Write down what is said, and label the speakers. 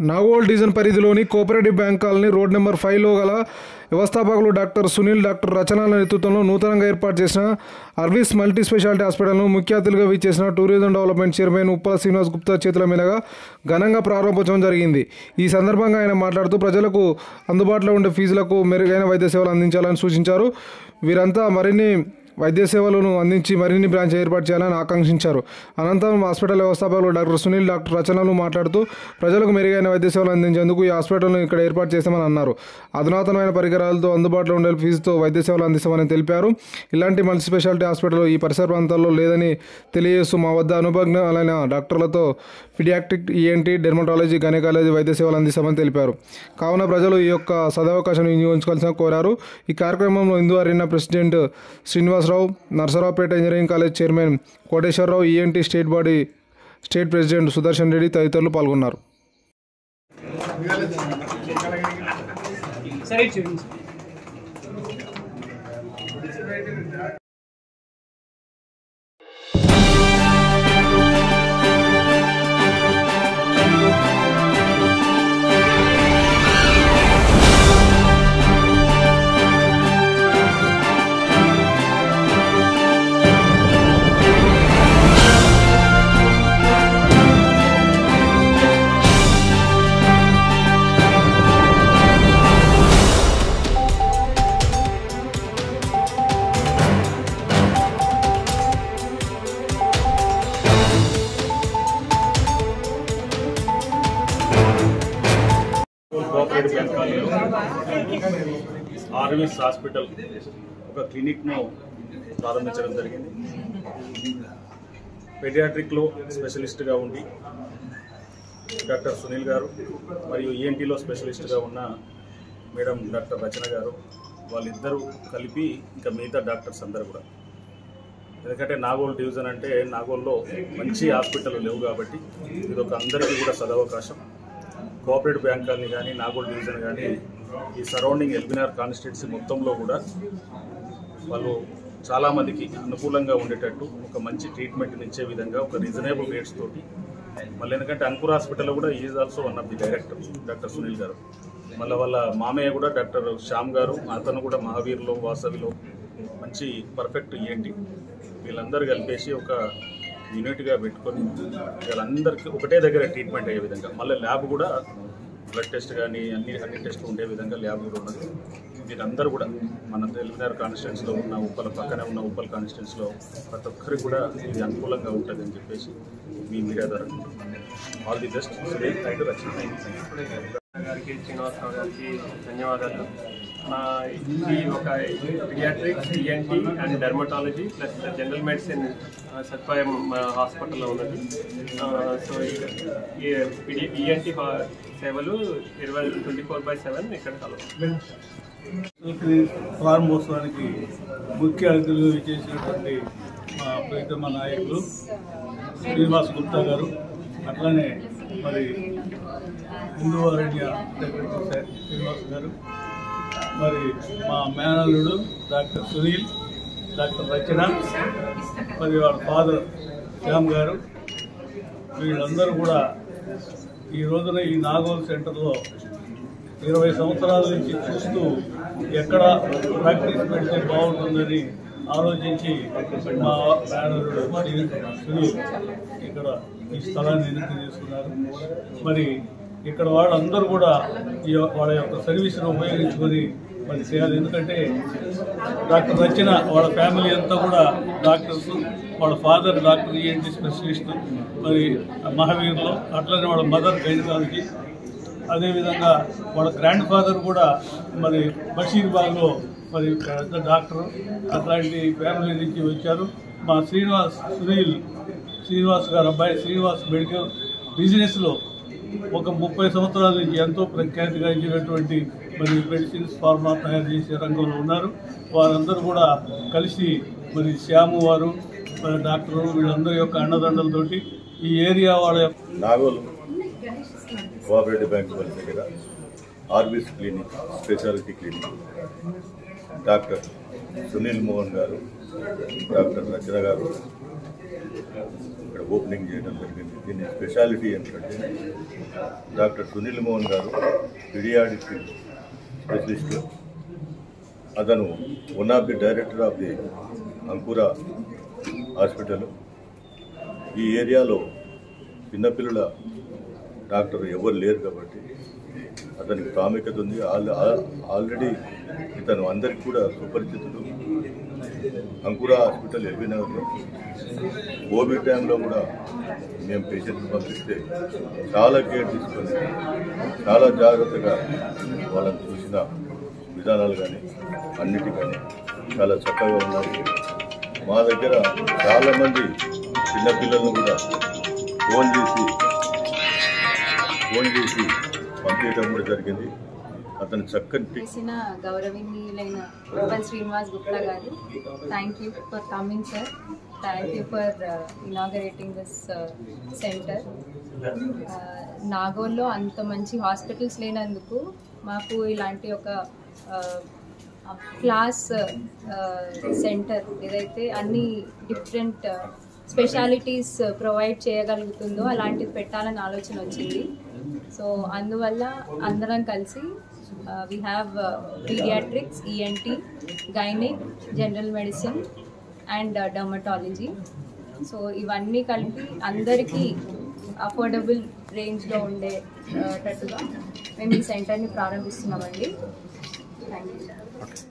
Speaker 1: Nagole division పరిధిలోని cooperative bank colony road number ఫైవ్లో గల వ్యవస్థాపకులు డాక్టర్ సునీల్ డాక్టర్ రచనల నేతృత్వంలో నూతనంగా ఏర్పాటు చేసిన అర్వీస్ మల్టీ స్పెషాలిటీ హాస్పిటల్ను ముఖ్య అతిథిగా విచ్చేసిన tourism development chairman Uppala Srinivas Gupta చేతుల మీదుగా ఘనంగా ప్రారంభోత్సవం జరిగింది ఈ సందర్భంగా ఆయన మాట్లాడుతూ ప్రజలకు అందుబాటులో ఉండే ఫీజులకు మెరుగైన వైద్య సేవలు అందించాలని సూచించారు వీరంతా మరిన్ని వైద్య సేవలను అందించి మరిన్ని బ్రాంచ్ ఏర్పాటు చేయాలని ఆకాంక్షించారు అనంతరం హాస్పిటల్ వ్యవస్థాపకులు డాక్టర్ సునీల్ డాక్టర్ రచనలు మాట్లాడుతూ ప్రజలకు మెరుగైన వైద్య సేవలు అందించేందుకు ఈ హాస్పిటల్ను ఇక్కడ ఏర్పాటు చేశామని అన్నారు అధునాతనమైన పరికరాలతో అందుబాటులో ఉండే ఫీజుతో వైద్య సేవలు అందిస్తామని తెలిపారు ఇలాంటి మల్టీ స్పెషాలిటీ హాస్పిటల్ ఈ పరిసర ప్రాంతాల్లో లేదని తెలియజేస్తూ మా వద్ద అనుభజ్ఞులైన డాక్టర్లతో ఫిడియాట్రిక్ ఈఎన్టీ డెర్మటాలజీ గైనకాలజీ వైద్య సేవలు అందిస్తామని తెలిపారు కావున ప్రజలు ఈ యొక్క సదవకాశం వినియోగించుకోవాల్సిన కోరారు ఈ కార్యక్రమంలో Hindu arena president Srinivasa Rao Narasaraopet engineering college chairman Koteswara Rao ENT state body state president Sudarshan Reddy తదితరులు పాల్గొన్నారు
Speaker 2: సరే చూడండి
Speaker 3: కోఆపరేటివ్ బ్యాంక్ కాలనీలో ఆర్వీస్ హాస్పిటల్ ఒక క్లినిక్ను ప్రారంభించడం జరిగింది పెడియాట్రిక్లో స్పెషలిస్ట్గా ఉండి డాక్టర్ సునీల్ గారు మరియు ఈఎన్టీలో స్పెషలిస్ట్గా ఉన్న మేడం డాక్టర్ రచన గారు వాళ్ళిద్దరూ కలిపి ఇంకా మిగతా డాక్టర్స్ అందరు కూడా ఎందుకంటే నాగోల్ డివిజన్ అంటే నాగోల్లో మంచి హాస్పిటల్ లేవు కాబట్టి ఇది ఒక అందరికీ కూడా సదవకాశం కోఆపరేటివ్ బ్యాంక్ కాలనీ కానీ నాగోల్ డివిజన్ కానీ ఈ సరౌండింగ్ ఎల్బినార్ కాన్స్టిట్యున్సీ మొత్తంలో కూడా వాళ్ళు చాలామందికి అనుకూలంగా ఉండేటట్టు ఒక మంచి ట్రీట్మెంట్ని ఇచ్చే విధంగా ఒక రీజనబుల్ రేట్స్ తోటి మళ్ళీ ఎందుకంటే అంకుర్ హాస్పిటల్ కూడా is also one of the director doctor Sunil garu మళ్ళీ వాళ్ళ మామయ్య కూడా డాక్టర్ శ్యామ్ గారు అతను కూడా మహావీర్లో వాసవిలో మంచి పర్ఫెక్ట్ ఏంటి వీళ్ళందరూ కలిపేసి ఒక యూనిట్గా పెట్టుకొని వీళ్ళందరికీ ఒకటే దగ్గర ట్రీట్మెంట్ అయ్యే విధంగా మళ్ళీ ల్యాబ్ కూడా బ్లడ్ టెస్ట్ కానీ అన్ని అన్ని టెస్ట్లు ఉండే విధంగా ల్యాబ్ కూడా ఉన్నది వీరందరూ కూడా మన ఎల్బినార్ కాన్స్టిట్యున్సీలో ఉన్న ఉప్పల పక్కనే ఉన్న ఉప్పల్ కాన్స్టిట్యున్సీలో ప్రతి ఒక్కరికి కూడా ఇది అనుకూలంగా ఉంటుంది అని చెప్పేసి మీ మీడియా ద్వారా all the best thank you Rachana
Speaker 2: garu Srinivasa Rao garu ధన్యవాదాలు ఆ, ఇది ఒక paediatrics ENT and dermatology plus general medicine ఆ, సదుపాయం మా హాస్పిటల్లో ఉన్నది ఆ, సో ఈ ఈఎన్టీ సేవలు ఇరవై ట్వంటీ ఫోర్ బై సెవెన్ ఇక్కడ కలవు
Speaker 4: ఈ ప్రారంభోత్సవానికి ముఖ్య అతిథులు చేసినటువంటి మా ప్రీతమ నాయకులు శ్రీనివాస్ గుప్తా గారు అట్లానే మరి హిందూ అరణ్య సెక్రటరీ శ్రీనివాస్ గారు మరి మా మేనల్లుడు డాక్టర్ సునీల్ డాక్టర్ రచన మరి వాళ్ళ ఫాదర్ శ్యామ్ గారు వీళ్ళందరూ కూడా ఈ రోజున ఈ నాగోల్ సెంటర్లో ఇరవై సంవత్సరాల నుంచి చూస్తూ ఎక్కడ ప్రాక్టీస్ పెడితే బాగుంటుందని ఆలోచించి మా మేనరుడు సునీల్ ఇక్కడ ఈ స్థలాన్ని ఎన్నిక చేసుకున్నారు మరి ఇక్కడ వాళ్ళందరూ కూడా ఈ వాళ్ళ యొక్క సర్వీస్ను ఉపయోగించుకొని మరి చేయాలి ఎందుకంటే డాక్టర్ రచన వాళ్ళ ఫ్యామిలీ అంతా కూడా డాక్టర్స్ వాళ్ళ ఫాదర్ డాక్టర్ ఈఎన్టీ స్పెషలిస్ట్ మరి మహావీర్లో అట్లనే వాళ్ళ మదర్ గైనకాలజీ అదేవిధంగా వాళ్ళ గ్రాండ్ ఫాదర్ కూడా మరి బషీర్బాగ్లో మరి పెద్ద డాక్టర్ అట్లాంటి ఫ్యామిలీ నుంచి వచ్చారు మా శ్రీనివాస్ సునీల్ శ్రీనివాస్ గారు అబ్బాయి శ్రీనివాస్ మెడికల్ బిజినెస్లో ఒక ముప్పై సంవత్సరాల నుంచి ఎంతో ప్రఖ్యాతిగా ఇచ్చినటువంటి మరి మెడిసిన్స్ ఫార్మా తయారు చేసే రంగంలో ఉన్నారు వారందరూ కూడా కలిసి మరి శ్యాము వారు మరి డాక్టర్ వీళ్ళందరి యొక్క అండదండలతోటి ఈ ఏరియా వాళ్ళ యొక్క
Speaker 5: నాగోలు కోఆపరేటివ్ బ్యాంక్ వారి దగ్గర RBS clinic speciality clinic doctor Sunil Mohan garu doctor రచన గారు ఇక్కడ ఓపెనింగ్ చేయడం జరిగింది దీని స్పెషాలిటీ ఏంటంటే doctor Sunil Mohan garu paediatric specialist అతను one of the director of the Ankura hospital ఈ ఏరియాలో చిన్నపిల్లల డాక్టర్ ఎవరు లేరు కాబట్టి అతనికి ప్రాముఖ్యత ఉంది ఆల్- ఆ- ఆల్రెడీ ఇతను అందరికి కూడా సుపరిచితుడు అంకుర హాస్పిటల్ ఎల్బీ నగర్లో కోవిడ్ టైంలో కూడా మేము పేషెంట్ని పంపిస్తే చాలా కేర్ తీసుకొని చాలా జాగ్రత్తగా వాళ్ళని చూసిన విధానాలు కానీ అన్నిటి కానీ చాలా చక్కగా ఉన్నాయి మా దగ్గర చాలామంది చిన్నపిల్లలను కూడా ఫోన్ చేసి ఫోన్ చేసి పంపించడం కూడా జరిగింది అతను చక్కటి
Speaker 6: చేసిన గౌరవనీయులైన Uppal Srinivas Gupta garu thank you for coming sir thank you for inaugurating this centre నాగోల్లో అంత మంచి హాస్పిటల్స్ లేనందుకు మాకు ఇలాంటి ఒక క్లాస్ సెంటర్ ఏదైతే అన్ని డిఫరెంట్ స్పెషాలిటీస్ ప్రొవైడ్ చేయగలుగుతుందో అలాంటిది పెట్టాలని ఆలోచన వచ్చింది సో అందువల్ల అందరం కలిసి we have paediatrics ENT gynaec general medicine and dermatology so ఇవన్నీ కలిపి అందరికీ అఫోర్డబుల్ రేంజ్లో ఉండేటట్టుగా మేము ఈ సెంటర్ని ప్రారంభిస్తున్నామండి థ్యాంక్ యూ